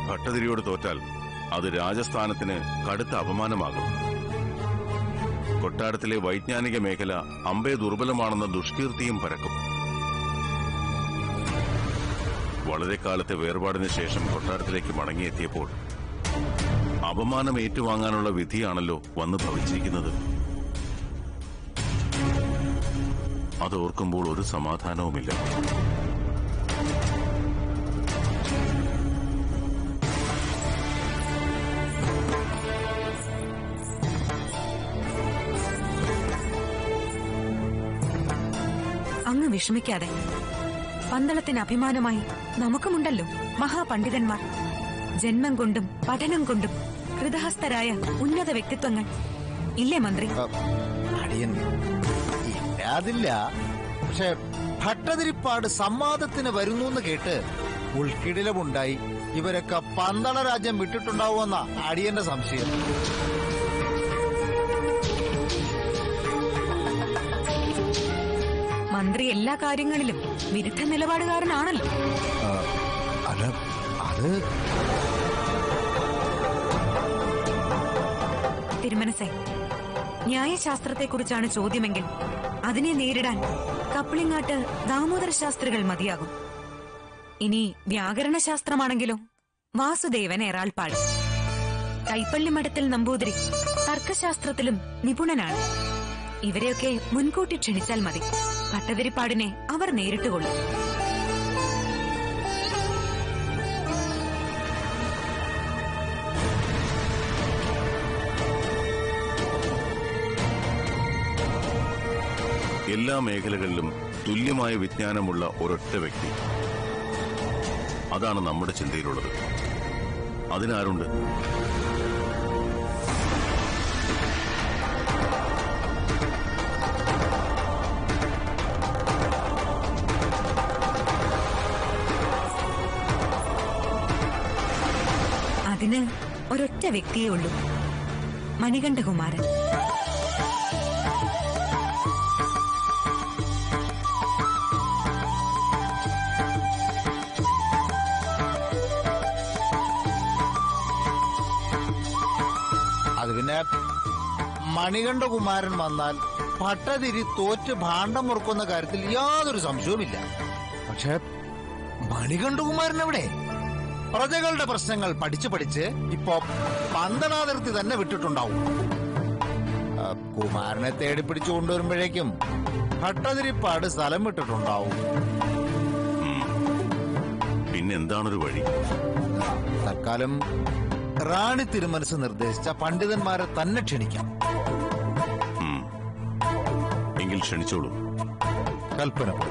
ഭട്ടതിരിയോട് തോറ്റാൽ അത് രാജസ്ഥാനത്തിന് കടുത്ത അപമാനമാകും കൊട്ടാരത്തിലെ വൈജ്ഞാനിക മേഖല അമ്പേ ദുർബലമാണെന്ന ദുഷ്കീർത്തിയും പരക്കും വളരെ കാലത്തെ വേർപാടിന് ശേഷം കൊട്ടാരത്തിലേക്ക് മടങ്ങിയെത്തിയപ്പോൾ അപമാനം ഏറ്റുവാങ്ങാനുള്ള വിധിയാണല്ലോ വന്ന് ഭവിച്ചിരിക്കുന്നത് അതോർക്കുമ്പോൾ ഒരു സമാധാനവുമില്ല അങ്ങ് വിഷമിക്കാതെ പന്തളത്തിന് അഭിമാനമായി നമുക്കുമുണ്ടല്ലോ മഹാപണ്ഡിതന്മാർ ജന്മം കൊണ്ടും പഠനം കൊണ്ടും ഹൃദഹസ്ഥരായ ഉന്നത വ്യക്തിത്വങ്ങൾ ഇല്ലേ മന്ത്രി അടിയൻ ഇല്ലാതില്ല പക്ഷെ ഭട്ടതിരിപ്പാട് സംവാദത്തിന് വരുന്നു എന്ന് കേട്ട് ഉൾക്കിടിലമുണ്ടായി ഇവരൊക്കെ പന്തള രാജ്യം വിട്ടിട്ടുണ്ടാവുമെന്ന അടിയന്റെ സംശയം മന്ത്രി എല്ലാ കാര്യങ്ങളിലും വിരുദ്ധ നിലപാടുകാരനാണല്ലോ അല്ല അത് തിരുമനസെ ന്യായശാസ്ത്രത്തെക്കുറിച്ചാണ് ചോദ്യമെങ്കിൽ അതിനെ നേരിടാൻ കപ്പിളിങ്ങാട്ട് ദാമോദര ശാസ്ത്രികൾ മതിയാകും ഇനി വ്യാകരണശാസ്ത്രമാണെങ്കിലോ വാസുദേവൻ ഏറാൾപ്പാട് കൈപ്പള്ളി മഠത്തിൽ നമ്പൂതിരി തർക്കശാസ്ത്രത്തിലും നിപുണനാണ് ഇവരെയൊക്കെ മുൻകൂട്ടി ക്ഷണിച്ചാൽ മതി ഭട്ടതിരിപ്പാടിനെ അവർ നേരിട്ടുകൊള്ളും എല്ലാ മേഖലകളിലും തുല്യമായ വിജ്ഞാനമുള്ള ഒരൊറ്റ വ്യക്തി അതാണ് നമ്മുടെ ചിന്തയിലുള്ളത് അതിനാരുണ്ട് അതിന് ഒരൊറ്റ വ്യക്തിയേ ഉള്ളൂ മണികണ്ഠകുമാരൻ അത് പിന്നെ മണികണ്ഠകുമാരൻ വന്നാൽ ഭട്ടതിരി തോറ്റ് ഭാണ്ഡം മുറുക്കുന്ന കാര്യത്തിൽ യാതൊരു സംശയവുമില്ല പക്ഷെ മണികണ്ഠകുമാരൻ എവിടെ പ്രജകളുടെ പ്രശ്നങ്ങൾ പഠിച്ചു പഠിച്ച് ഇപ്പോ പന്തനാതിർത്തി തന്നെ വിട്ടിട്ടുണ്ടാവും ആ, കുമാരനെ തേടി പിടിച്ചു കൊണ്ടുവരുമ്പോഴേക്കും ഭട്ടതിരിപ്പാട് സ്ഥലം വിട്ടിട്ടുണ്ടാവും പിന്നെന്താണൊരു വഴി തൽക്കാലം റാണി തിരുമനസ് നിർദ്ദേശിച്ച പണ്ഡിതന്മാരെ തന്നെ ക്ഷണിക്കാം ഉം. എങ്കിൽ ക്ഷണിച്ചോളൂ കൽപ്പന പോലെ.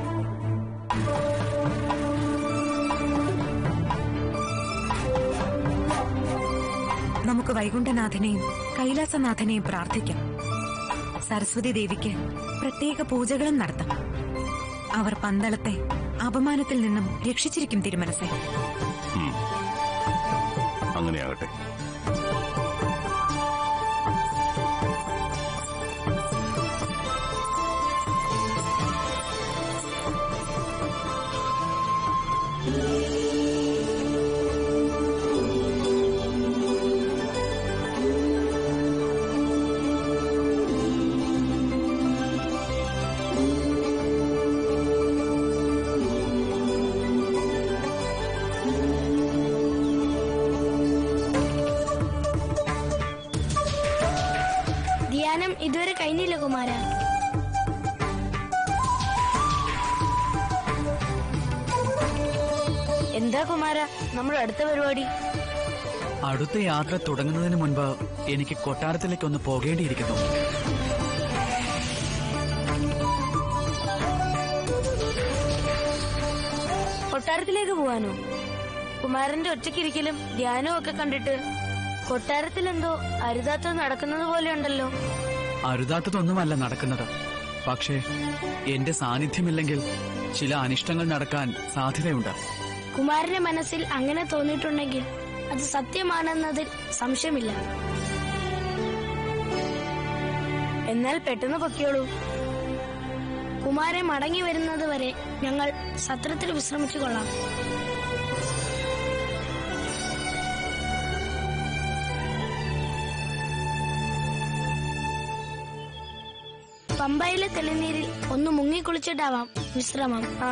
നമുക്ക് വൈകുണ്ഠനാഥനെയും കൈലാസനാഥനെയും പ്രാർത്ഥിക്കാം സരസ്വതി ദേവിക്ക് പ്രത്യേക പൂജകളും നടത്താം അവർ പന്തളത്തെ അപമാനത്തിൽ നിന്നും രക്ഷിച്ചിരിക്കും തിരുമനസെ ഉം. അങ്ങനെയാകട്ടെ ധ്യാനം ഇതുവരെ കഴിഞ്ഞില്ല കുമാര എന്താ കുമാര നമ്മുടെ അടുത്ത പരിപാടി അടുത്ത യാത്ര തുടങ്ങുന്നതിന് മുൻപ് എനിക്ക് കൊട്ടാരത്തിലേക്ക് ഒന്ന് പോകേണ്ടിയിരിക്കുന്നു കൊട്ടാരത്തിലേക്ക് പോവാനോ കുമാരന്റെ ഒറ്റയ്ക്കിരിക്കലും ധ്യാനവും ഒക്കെ കണ്ടിട്ട് കൊട്ടാരത്തിൽ എന്തോ അരുതാത്തത് നടക്കുന്നത് പോലെയുണ്ടല്ലോ അരുതാത്തതൊന്നുമല്ല നടക്കുന്നത് പക്ഷേ എന്റെ സാന്നിധ്യമില്ലെങ്കിൽ ചില അനിഷ്ടങ്ങൾ നടക്കാൻ സാധ്യതയുണ്ട് കുമാരന്റെ മനസ്സിൽ അങ്ങനെ തോന്നിയിട്ടുണ്ടെങ്കിൽ അത് സത്യമാണെന്നതിൽ സംശയമില്ല എന്നാൽ പെട്ടെന്ന് പൊക്കിയോളൂ കുമാരൻ മടങ്ങി വരുന്നത് വരെ ഞങ്ങൾ സത്രത്തിൽ വിശ്രമിച്ചു കൊള്ളാം പമ്പയിലെ തെളിനീരിൽ ഒന്ന് മുങ്ങിക്കുളിച്ചിട്ടാവാം വിശ്രമം ആ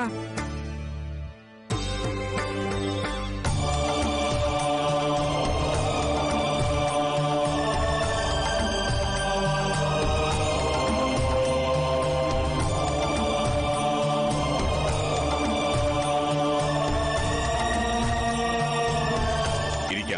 ഇരിക്കാം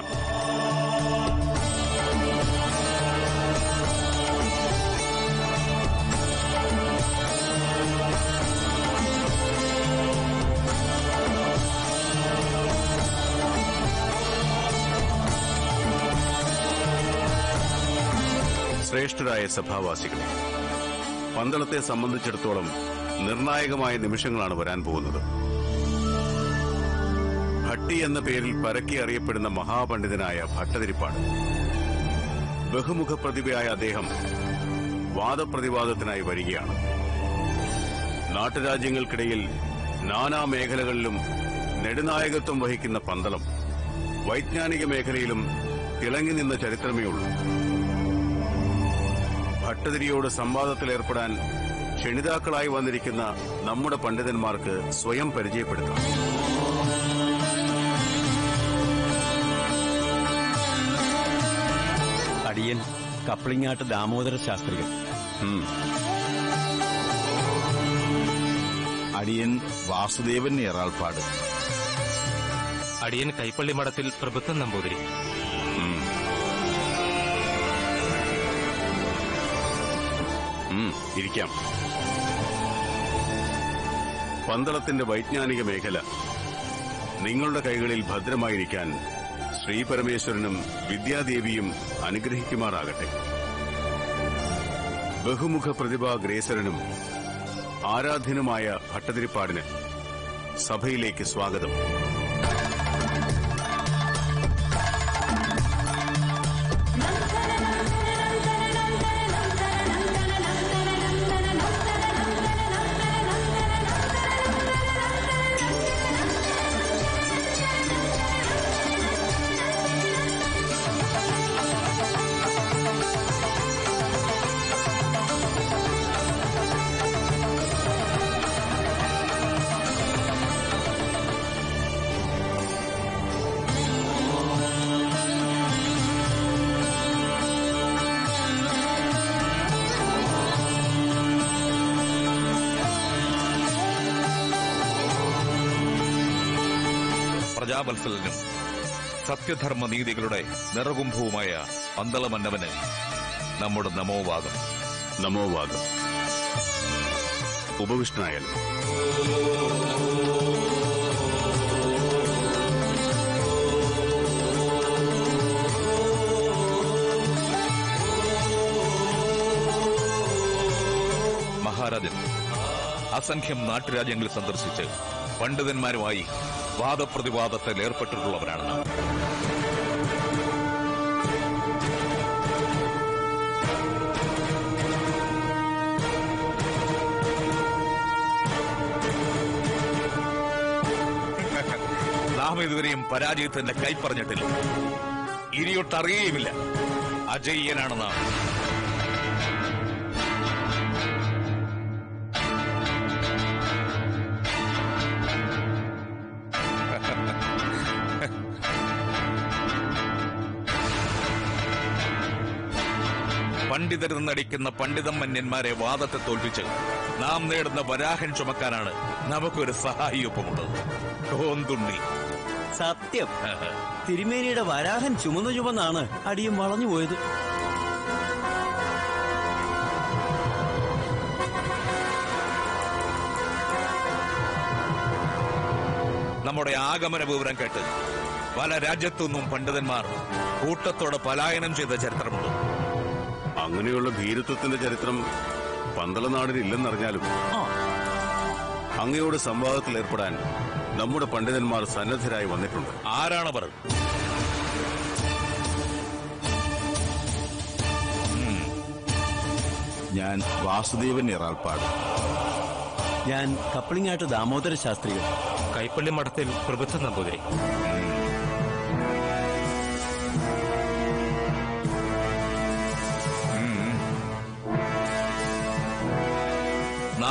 ശ്രേഷ്ഠരായ സഭാവാസികളെ പന്തളത്തെ സംബന്ധിച്ചിടത്തോളം നിർണായകമായ നിമിഷങ്ങളാണ് വരാൻ പോകുന്നത് ഭട്ടി എന്ന പേരിൽ പരക്കെ അറിയപ്പെടുന്ന മഹാപണ്ഡിതനായ ഭട്ടതിരിപ്പാട് ബഹുമുഖ പ്രതിഭയായ അദ്ദേഹം വാദപ്രതിവാദത്തിനായി വരികയാണ് നാട്ടുരാജ്യങ്ങൾക്കിടയിൽ നാനാ മേഖലകളിലും നെടുനായകത്വം വഹിക്കുന്ന പന്തളം വൈജ്ഞാനിക മേഖലയിലും തിളങ്ങി നിന്ന ചരിത്രമേ ഉള്ളൂ ഭട്ടതിരിയോട് സംവാദത്തിലേർപ്പെടാൻ ക്ഷണിതാക്കളായി വന്നിരിക്കുന്ന നമ്മുടെ പണ്ഡിതന്മാർക്ക് സ്വയം പരിചയപ്പെടുത്താം അടിയൻ കപ്ലിങ്ങാട്ട് ദാമോദര ശാസ്ത്രികൾ ഉം. അടിയൻ വാസുദേവൻ ഏറാൾപ്പാട് അടിയൻ കൈപ്പള്ളി മഠത്തിൽ പ്രഭുത്വം നമ്പൂതിരി ഉം. ഉം, ഇരിക്കാം പന്തളത്തിന്റെ വൈജ്ഞാനിക മേഖല നിങ്ങളുടെ കൈകളിൽ ഭദ്രമായിരിക്കാൻ ശ്രീപരമേശ്വരനും വിദ്യാദേവിയും അനുഗ്രഹിക്കുമാറാകട്ടെ ബഹുമുഖ പ്രതിഭാ ഗ്രേസരനും ആരാധ്യനുമായ ഭട്ടതിരിപ്പാടിന് സഭയിലേക്ക് സ്വാഗതം പ്രജാവത്സലനും സത്യധർമ്മ നീതികളുടെ നിറകുംഭവുമായ പന്തളമന്നവന് നമ്മുടെ നമോവാദം നമോവാദം ഉപവിഷ്ടനായാലും മഹാരാജൻ അസംഖ്യം നാട്ടുരാജ്യങ്ങൾ സന്ദർശിച്ച് പണ്ഡിതന്മാരുമായി വാദപ്രതിവാദത്തിൽ ഏർപ്പെട്ടിട്ടുള്ളവരാണ് നാം നാം ഇതുവരെയും പരാജയത്തിന്റെ കൈ പറഞ്ഞിട്ടില്ല ഇനിയൊട്ടറിയുകയുമില്ല അജയ്യനാണ് നാം പണ്ഡിതർ നടിക്കുന്ന പണ്ഡിതമന്യന്മാരെ വാദത്തെ തോൽപ്പിച്ച് നാം നേടുന്ന വരാഹൻ ചുമക്കാനാണ് നമുക്കൊരു സഹായിയൊപ്പമുള്ളത് കോന്തുണ്ണി സത്യം തിരുമേനിയുടെ വരാഹൻ ചുമന്നു ചുമന്നാണ് അടിയും വളഞ്ഞു പോയത് നമ്മുടെ ആഗമന വിവരം കേട്ട് പല രാജ്യത്തുനിന്നും പണ്ഡിതന്മാർ കൂട്ടത്തോടെ പലായനം ചെയ്ത ചരിത്രമുണ്ട് അങ്ങനെയുള്ള ഭീരുത്വത്തിന്റെ ചരിത്രം പന്തളനാടിന് ഇല്ലെന്നറിഞ്ഞാലും അങ്ങയോട് സംവാദത്തിൽ ഏർപ്പെടാൻ നമ്മുടെ പണ്ഡിതന്മാർ സന്നദ്ധരായി വന്നിട്ടുണ്ട് ആരാണവർ ഞാൻ വാസുദേവൻ ഏറാൾപ്പാട് ഞാൻ കപ്ലിങ്ങാട്ട് ദാമോദര ശാസ്ത്രികൾ കൈപ്പള്ളി മഠത്തിൽ പ്രഭുത്വം നമ്പൂതിരി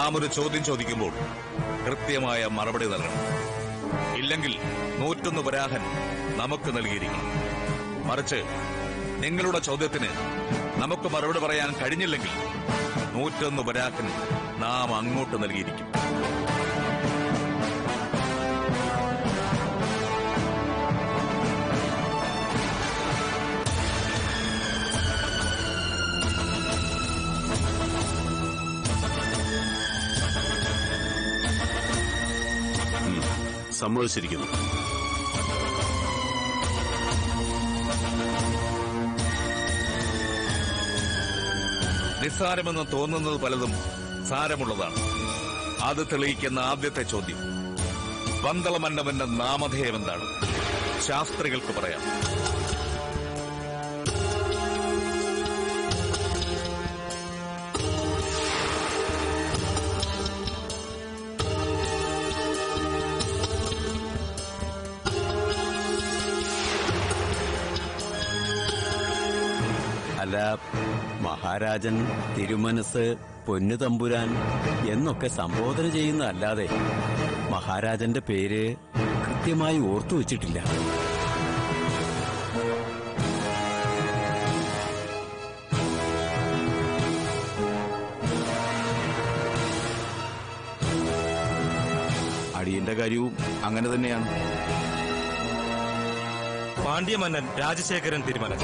നാം ഒരു ചോദ്യം ചോദിക്കുമ്പോൾ കൃത്യമായ മറുപടി നൽകണം ഇല്ലെങ്കിൽ നൂറ്റൊന്ന് വരാഹൻ നമുക്ക് നൽകിയിരിക്കണം മറിച്ച് നിങ്ങളുടെ ചോദ്യത്തിന് നമുക്ക് മറുപടി പറയാൻ കഴിഞ്ഞില്ലെങ്കിൽ നൂറ്റൊന്ന് വരാഹൻ നാം അങ്ങോട്ട് നൽകിയിരിക്കും സമ്മതിച്ചിരിക്കുന്നു നിസ്സാരമെന്ന് തോന്നുന്നത് പലതും സാരമുള്ളതാണ് അത് തെളിയിക്കുന്ന ആദ്യത്തെ ചോദ്യം പന്തളമന്നവന്റെ നാമധേയം എന്താണ് ശാസ്ത്രികൾക്ക് പറയാം അല്ല മഹാരാജൻ തിരുമനസ് പൊന്നു തമ്പുരാൻ എന്നൊക്കെ സംബോധന ചെയ്യുന്നതല്ലാതെ മഹാരാജന്റെ പേര് കൃത്യമായി ഓർത്തു വച്ചിട്ടില്ല അടിയന്റെ കാര്യവും അങ്ങനെ തന്നെയാണ് പാണ്ഡ്യമന്നൻ രാജശേഖരൻ തിരുമല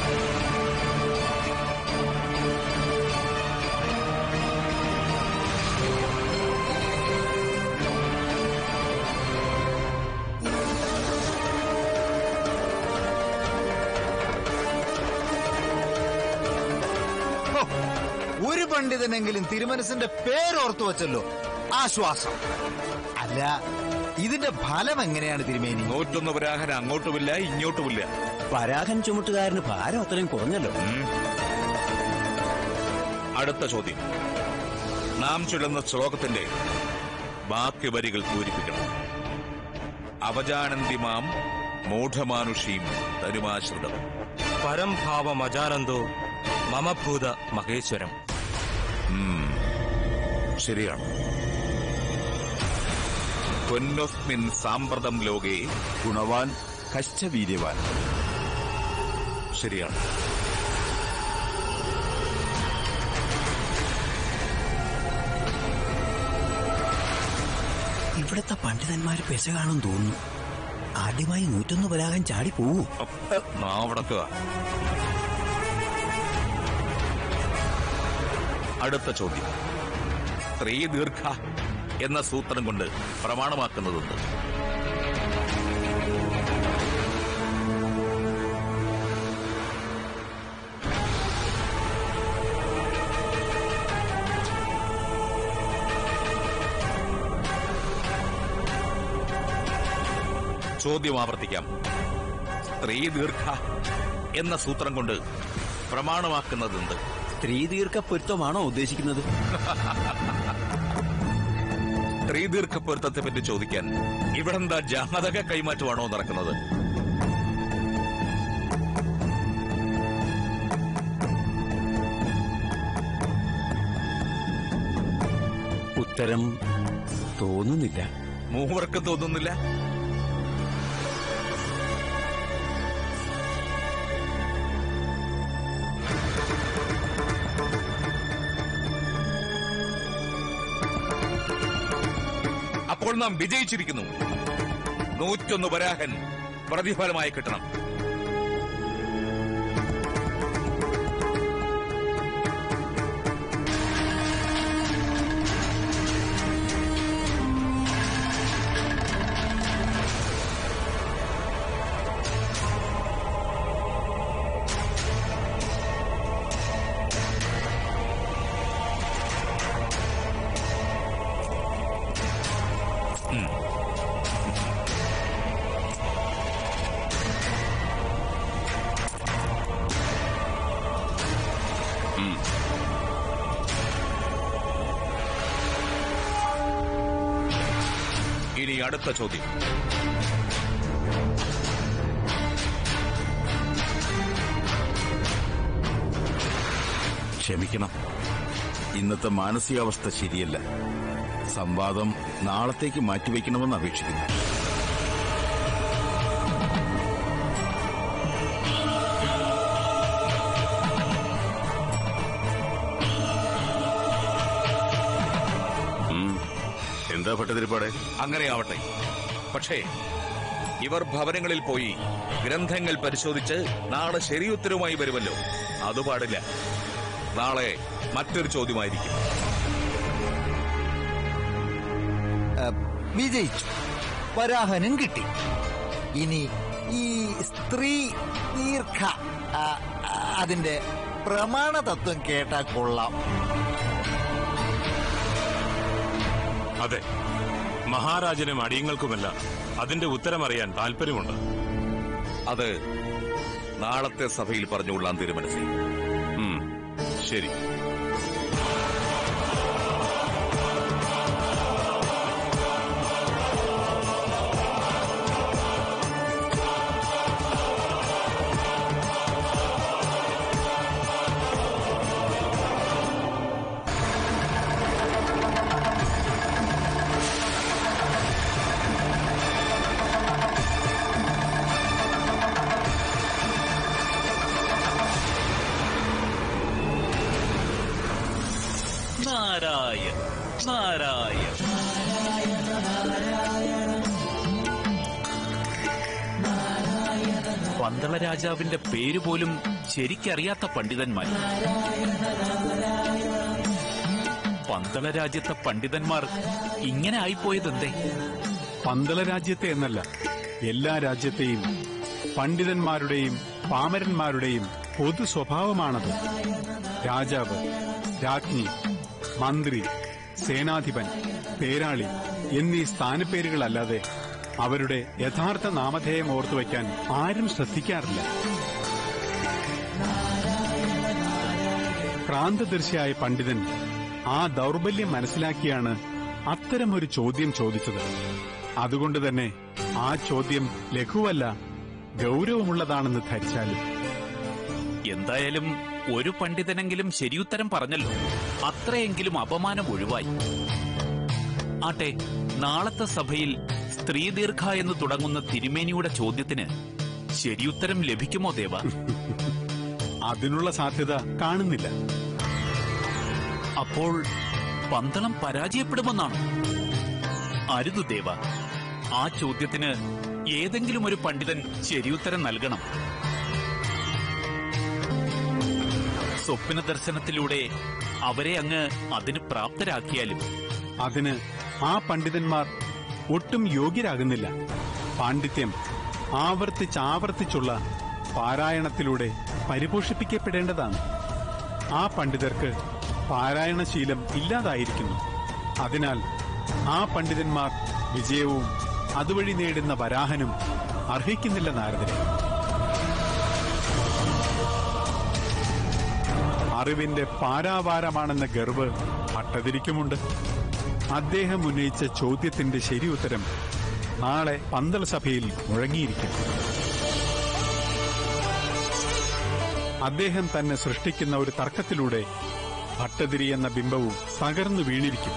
ഹോ, ഒരു പണ്ഡിതനെങ്കിലും തിരുമനസിന്റെ പേരോർത്തു വച്ചല്ലോ ആശ്വാസം അല്ല ഇതിന്റെ ഫലം എങ്ങനെയാണ് തിരുമേനി നൂറ്റൊന്ന് വരാഹൻ അങ്ങോട്ടുമില്ല ഇങ്ങോട്ടുമില്ല പരാഹൻ ചുമട്ടുകാരന് ഭാരം അത്രയും കുറഞ്ഞല്ലോ ഉം. അടുത്ത ചോദ്യം നാം ചൊല്ലുന്ന ശ്ലോകത്തിന്റെ ബാക്കി വരികൾ പൂരിപ്പിക്കണം അവജാനന്തിമാം മൂഢമാനുഷീം തരുമാശ്രിതം പരംഭാവമജാനന്ദോ മമഭൂത മഹേശ്വരം ശരിയാണ് പൊന്നൊസ്മിൻ സാമ്പ്രതം ലോകേ ഗുണവാൻ കശ്ചവീര്യവാൻ ശരിയാണ് ഇവിടുത്തെ പണ്ഡിതന്മാര് പെശ കാണും തോന്നുന്നു ആദ്യമായി നൂറ്റൊന്ന് പരാഗം ചാടി പോവൂ നാവടക്കുക അടുത്ത ചോദ്യം സ്ത്രീ ദീർഘ എന്ന സൂത്രം കൊണ്ട് പ്രമാണമാക്കുന്നതുണ്ട് ചോദ്യം ആവർത്തിക്കാം സ്ത്രീ ദീർഘ എന്ന സൂത്രം കൊണ്ട് പ്രമാണമാക്കുന്നതുണ്ട് സ്ത്രീ ദീർഘ പൊരുത്തമാണോ ഉദ്ദേശിക്കുന്നത് സ്ത്രീ ദീർഘ പൊരുത്തത്തെ പറ്റി ചോദിക്കാൻ ഇവിടെന്താ ജാതക കൈമാറ്റമാണോ നടക്കുന്നത് ഉത്തരം തോന്നുന്നില്ല മൂവർക്കും തോന്നുന്നില്ല അപ്പോൾ നാം വിജയിച്ചിരിക്കുന്നു നൂറ്റൊന്ന് വരാഹൻ പ്രതിഫലമായി കിട്ടണം ഇനി അടുത്ത ചോദ്യം ക്ഷമിക്കണം ഇന്നത്തെ മാനസികാവസ്ഥ ശരിയല്ല സംവാദം നാളത്തേക്ക് മാറ്റിവെക്കണമെന്ന് അപേക്ഷിക്കുന്നു ഉം. എന്താ ഭട്ടതിരിപ്പാടെ അങ്ങനെയാവട്ടെ പക്ഷേ ഇവർ ഭവനങ്ങളിൽ പോയി ഗ്രന്ഥങ്ങൾ പരിശോധിച്ച് നാളെ ശരിയുത്തരവുമായി വരുമല്ലോ അത് പാടില്ല നാളെ മറ്റൊരു ചോദ്യമായിരിക്കും ആ, വിജയിച്ചു വരാഹനും കിട്ടി ഇനി ഈ സ്ത്രീ ദീർഘ ആ, ആ, അതിന്റെ പ്രമാണ തത്വം കേട്ടാ കൊള്ളാം അതെ മഹാരാജനും അടിയങ്ങൾക്കുമെല്ലാം അതിന്റെ ഉത്തരമറിയാൻ താല്പര്യമുണ്ട് അത് നാളത്തെ സഭയിൽ പറഞ്ഞുകൊള്ളാൻ തീരുമാനിച്ചു ഉം. ശരി നാരായൺ നാരായൺ പന്തള രാജാവിന്റെ പേര് പോലും ശരിക്കറിയാത്ത പണ്ഡിതന്മാർ പന്തള രാജ്യത്തെ പണ്ഡിതന്മാർ ഇങ്ങനെ ആയിപ്പോയതെന്തേ പന്തള രാജ്യത്തെ എന്നല്ല എല്ലാ രാജ്യത്തെയും പണ്ഡിതന്മാരുടെയും പാമരന്മാരുടെയും പൊതു സ്വഭാവമാണത് രാജാവ് രാജ്ഞി മന്ത്രി സേനാധിപൻ പേരാളി എന്നീ സ്ഥാനപ്പേരുകളല്ലാതെ അവരുടെ യഥാർത്ഥ നാമധേയം ഓർത്തുവയ്ക്കാൻ ആരും ശ്രദ്ധിക്കാറില്ല ക്രാന്തദർശിയായ പണ്ഡിതൻ ആ ദൗർബല്യം മനസ്സിലാക്കിയാണ് അത്തരമൊരു ചോദ്യം ചോദിച്ചത് അതുകൊണ്ട് തന്നെ ആ ചോദ്യം ലഘുവല്ല ഗൗരവമുള്ളതാണെന്ന് ധരിച്ചാലും എന്തായാലും ഒരു പണ്ഡിതനെങ്കിലും ശരിയുത്തരം പറഞ്ഞല്ലോ അത്രയെങ്കിലും അപമാനം ഒഴിവായി ആട്ടെ നാളത്തെ സഭയിൽ സ്ത്രീ ദീർഘ എന്ന് തുടങ്ങുന്ന തിരുമേനിയുടെ ചോദ്യത്തിന് ശരിയുത്തരം ലഭിക്കുമോ ദേവ അതിനുള്ള സാധ്യത കാണുന്നില്ല അപ്പോൾ പന്തളം പരാജയപ്പെടുമെന്നാണ് അരുതു ദേവ ആ ചോദ്യത്തിന് ഏതെങ്കിലും ഒരു പണ്ഡിതൻ ശരിയുത്തരം നൽകണം സ്വപ്ന ദർശനത്തിലൂടെ അവരെ അങ്ങ് അതിന് പ്രാപ്തരാക്കിയാലും അതിന് ആ പണ്ഡിതന്മാർ ഒട്ടും യോഗ്യരാകുന്നില്ല പാണ്ഡിത്യം ആവർത്തിച്ചാവർത്തിച്ചുള്ള പാരായണത്തിലൂടെ പരിപോഷിപ്പിക്കപ്പെടേണ്ടതാണ് ആ പണ്ഡിതർക്ക് പാരായണശീലം ഇല്ലാതായിരിക്കുന്നു അതിനാൽ ആ പണ്ഡിതന്മാർ വിജയവും അതുവഴി നേടുന്ന വരാഹനും അർഹിക്കുന്നില്ല നാരദരെ അറിവിന്റെ പാരാവാരമാണെന്ന ഗർവ് ഭട്ടതിരിക്കുമുണ്ട് അദ്ദേഹം ഉന്നയിച്ച ചോദ്യത്തിന്റെ ശരിയുത്തരം നാളെ പന്തള സഭയിൽ മുഴങ്ങിയിരിക്കും അദ്ദേഹം തന്നെ സൃഷ്ടിക്കുന്ന ഒരു തർക്കത്തിലൂടെ ഭട്ടതിരി എന്ന ബിംബവും തകർന്നു വീണിരിക്കും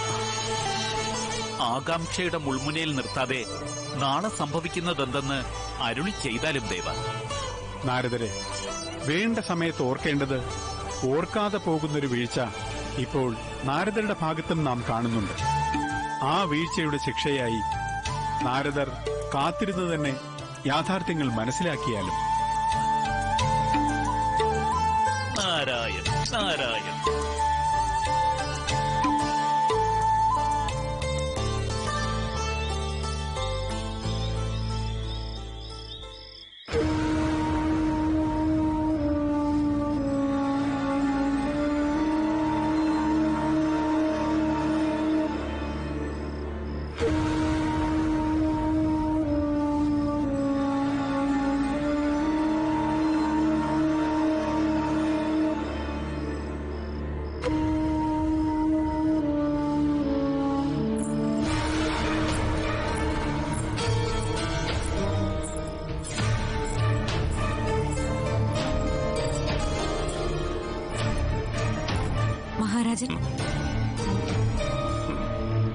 ആകാംക്ഷയുടെ മുൾമുനയിൽ നിർത്താതെ നാളെ സംഭവിക്കുന്നതെന്തെന്ന് അരുളി ചെയ്താലും ദേവ നാരദരെ വേണ്ട സമയത്ത് ഓർക്കേണ്ടത് ഓർക്കാതെ പോകുന്നൊരു വീഴ്ച ഇപ്പോൾ നാരദരുടെ ഭാഗത്തും നാം കാണുന്നുണ്ട് ആ വീഴ്ചയുടെ ശിക്ഷയായി നാരദർ കാത്തിരുന്നു തന്നെ യാഥാർത്ഥ്യങ്ങൾ മനസ്സിലാക്കിയാലും നാരായൺ നാരായൺ മഹാരാജൻ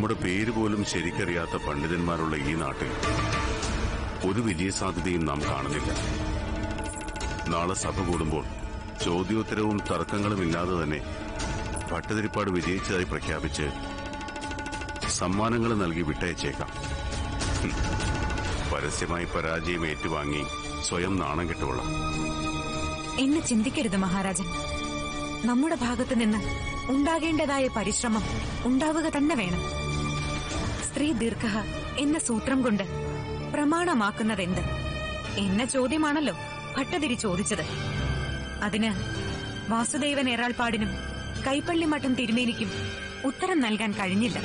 നമ്മുടെ പേര് പോലും ശരിക്കറിയാത്ത പണ്ഡിതന്മാരുള്ള ഈ നാട്ടിൽ ഒരു വിജയസാധ്യതയും നാം കാണുന്നില്ല നാളെ സഭ കൂടുമ്പോൾ ചോദ്യോത്തരവും തർക്കങ്ങളും ഇല്ലാതെ തന്നെ ഭട്ടതിരിപ്പാട് വിജയിച്ചതായി പ്രഖ്യാപിച്ച് സമ്മാനങ്ങൾ നൽകി വിട്ടയച്ചേക്കാം ഹും. പരസ്യമായി പരാജയം ഏറ്റുവാങ്ങി സ്വയം നാണം കെട്ടുകൊള്ളാം എന്നെ ചിന്തിക്കരുത് മഹാരാജൻ നമ്മുടെ ഭാഗത്തു നിന്ന് ഉണ്ടാകേണ്ടതായ പരിശ്രമം ഉണ്ടാവുക തന്നെ വേണം സ്ത്രീ ദീർഘ എന്ന സൂത്രം കൊണ്ട് പ്രമാണമാക്കുന്നതെന്ത് എന്ന ചോദ്യമാണല്ലോ ഭട്ടതിരി ചോദിച്ചത് അതിന് വാസുദേവൻ ഏറാൾപ്പാടിനും കൈപ്പള്ളി മഠം തിരുമേനിക്കും ഉത്തരം നൽകാൻ കഴിഞ്ഞില്ല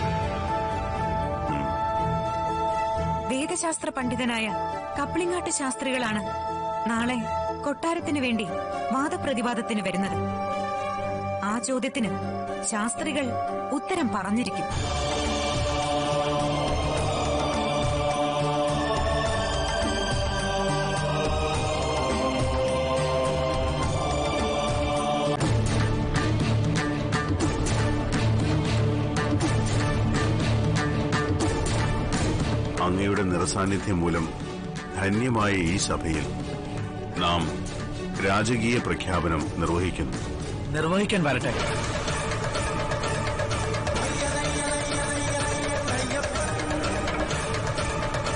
വേദശാസ്ത്ര പണ്ഡിതനായ കപ്ലിങ്ങാട്ട് ശാസ്ത്രികളാണ് നാളെ കൊട്ടാരത്തിനു വേണ്ടി വാദപ്രതിവാദത്തിന് വരുന്നത് ആ ചോദ്യത്തിന് ശാസ്ത്രികൾ ഉത്തരം പറഞ്ഞിരിക്കും അങ്ങയുടെ നിറസാന്നിധ്യം മൂലം ധന്യമായ ഈ സഭയിൽ നാം രാജകീയ പ്രഖ്യാപനം നിർവഹിക്കുന്നു നിർവഹിക്കാൻ വരട്ടെ